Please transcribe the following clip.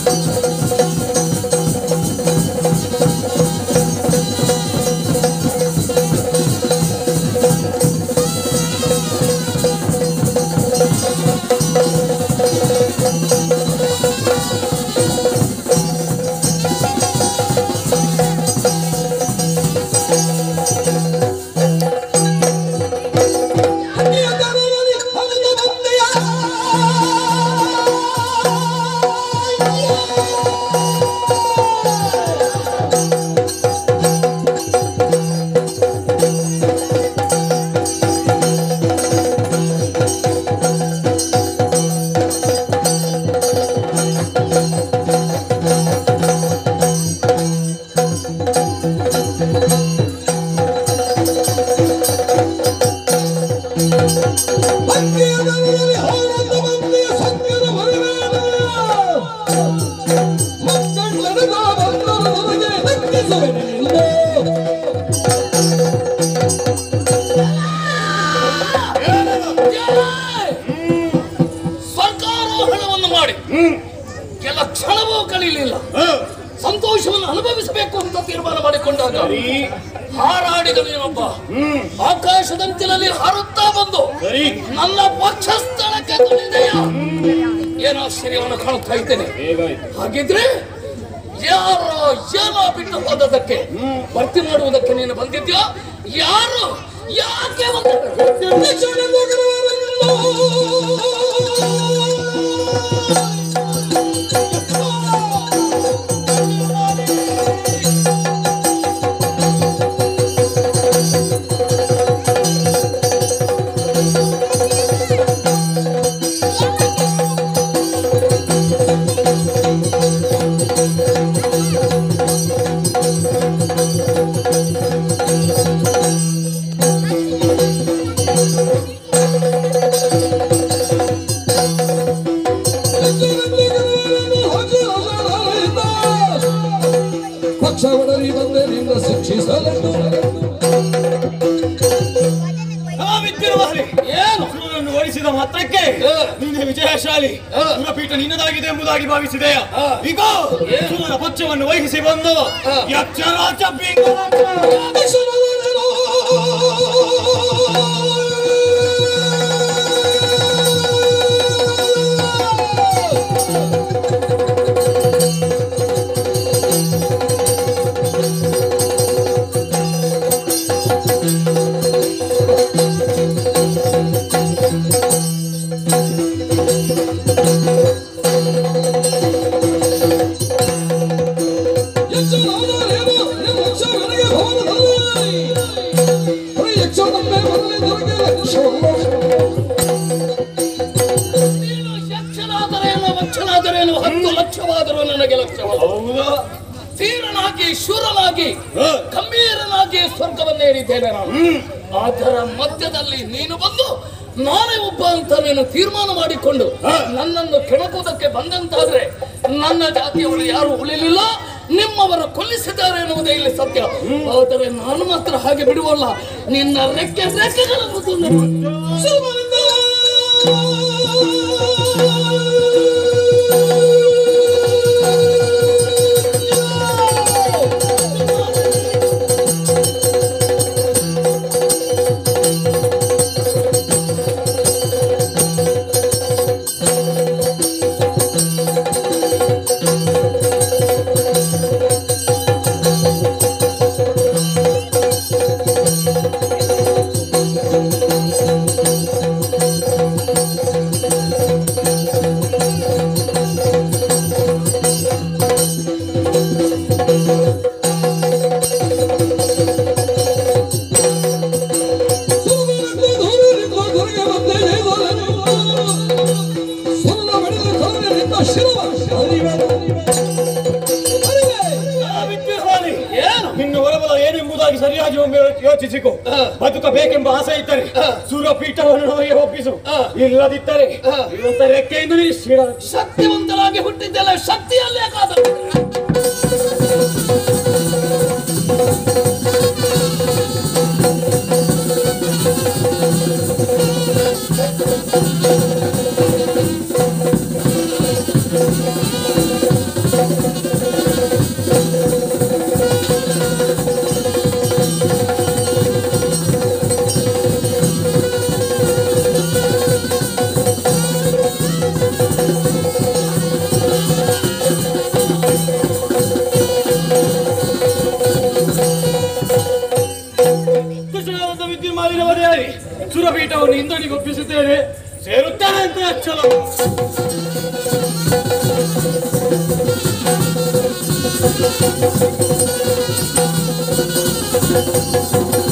ಸ್ವರ್ಗಾರೋಹಣವನ್ನು ಮಾಡಿ ಕೆಲ ಕ್ಷಣವೂ ಕಳೀಲಿಲ್ಲ ಸಂತೋಷವನ್ನು ಅನುಭವಿಸಬೇಕು ಅಂತ ತೀರ್ಮಾನ ಮಾಡಿಕೊಂಡಾಗ ಹಾರಾಡಿದ ನೀನೊಬ್ಬ ಆಕಾಶದಂತಿನಲ್ಲಿ ಹಾರುತ್ತಾ ಬಂದು ಸರಿ ನನ್ನ ಪಕ್ಷಸ್ಥಳಕ್ಕೆ ತಂದೆಯ ಏನೋ ಆಶ್ಚರ್ಯವನ್ನು ಕಾಣುತ್ತಾ ಇದ್ದೇನೆ ಹೇಗಾಯ್ತು ಹಾಗಿದ್ರೆ ಯಾರೋ ಏನೋ ಬಿಟ್ಟು ಹೋದದಕ್ಕೆ ಭರ್ತಿ ಮಾಡುವುದಕ್ಕೆ ನೀನು ಬಂದಿದ್ಯಾ ಯಾರು ಯಾಕೆ ಪಕ್ಷವಡರಿ ಬಂದರಿಂದ ಶಿಕ್ಷಿಸಲು ವಿದ್ಯುರ್ವಾಹಿ ಏನು ಸುರನನ್ನು ಓಡಿಸಿದ ಮಾತ್ರಕ್ಕೆ ಹ. ನೀನೇ ವಿಜಯಶಾಲಿ ಹ. ಸುರಪೀಠ ನಿನ್ನದಾಗಿದೆ ಎಂಬುದಾಗಿ ಭಾವಿಸಿದೆಯಾ ಹ. ಈಗ ಸುರನ ಪಕ್ಷವನ್ನು ವಹಿಸಿ ಬಂದು ಹ. ಯಕ್ಷರಾಜ ನೀನು ಯಕ್ಷನಾದರೇನು ವಕ್ಷನಾದರೇನು ಹತ್ತು ಲಕ್ಷವಾದರೂ ನನಗೆ ಲಕ್ಷವಲ್ಲ ಹೌದಾ ಧೀರನಾಗಿ ಶೂರನಾಗಿ ಹ. ಗಂಭೀರನಾಗಿ ಸ್ವರ್ಗವನ್ನೇ ಏರಿದ್ದೇನೆ ನಾನು ಅದರ ಮಧ್ಯದಲ್ಲಿ ನೀನು ಬಂದು ನಾನೇ ಒಬ್ಬ ಅಂತ ನೀನು ತೀರ್ಮಾನ ಮಾಡಿಕೊಂಡು ನನ್ನನ್ನು ಕೆಣಕುವುದಕ್ಕೆ ಬಂದಂತಾದ್ರೆ ನನ್ನ ಜಾತಿಯವರು ಯಾರು ಉಳಿಲಿಲ್ಲ ನಿಮ್ಮವರು ಕೊಲ್ಲಿಸಿದ್ದಾರೆ ಎನ್ನುವುದೇ ಇಲ್ಲಿ ಸತ್ಯ ಆದರೆ ನಾನು ಮಾತ್ರ ಹಾಗೆ ಬಿಡುವಲ್ಲ ನಿನ್ನ ರೆಕ್ಕೆ ರೆಕ್ಕೆಗಳನ್ನು ತುಂಡು ವಿದ್ಯುರ್ವಾಹಿ ಏನು ನಿನ್ನ ಹೊರಬಲ ಏನೆಂಬುದಾಗಿ ಸರಿಯಾಗಿ ಒಮ್ಮೆ ಯೋಚಿಸಿಕೊ ಹ. ಬದುಕಬೇಕೆಂಬ ಆಸೆ ಇದ್ದರೆ ಹ. ಸುರಪೀಠವನ್ನು ನಮಗೆ ಒಪ್ಪಿಸು ಹ. ಇಲ್ಲದಿದ್ದರೆ ಹ. ಇವತ್ತ ರೆಕ್ಕೆಯಿಂದ ನೀ ಶಿರ ಶಕ್ತಿವಂತರಾಗಿ ಹುಟ್ಟಿದ್ದೆಲ್ಲ ಶಕ್ತಿಯಲ್ಲೇ ಕಾದ ದೇವದೇವಿ ಸುರಪೀಠವನ್ನು ಇಂದ್ರನಿಗೆ ಒಪ್ಪಿಸುತ್ತೇನೆ ಸೇರುತ್ತಾನೆ ಅಂತ ಚಲೋ ಿ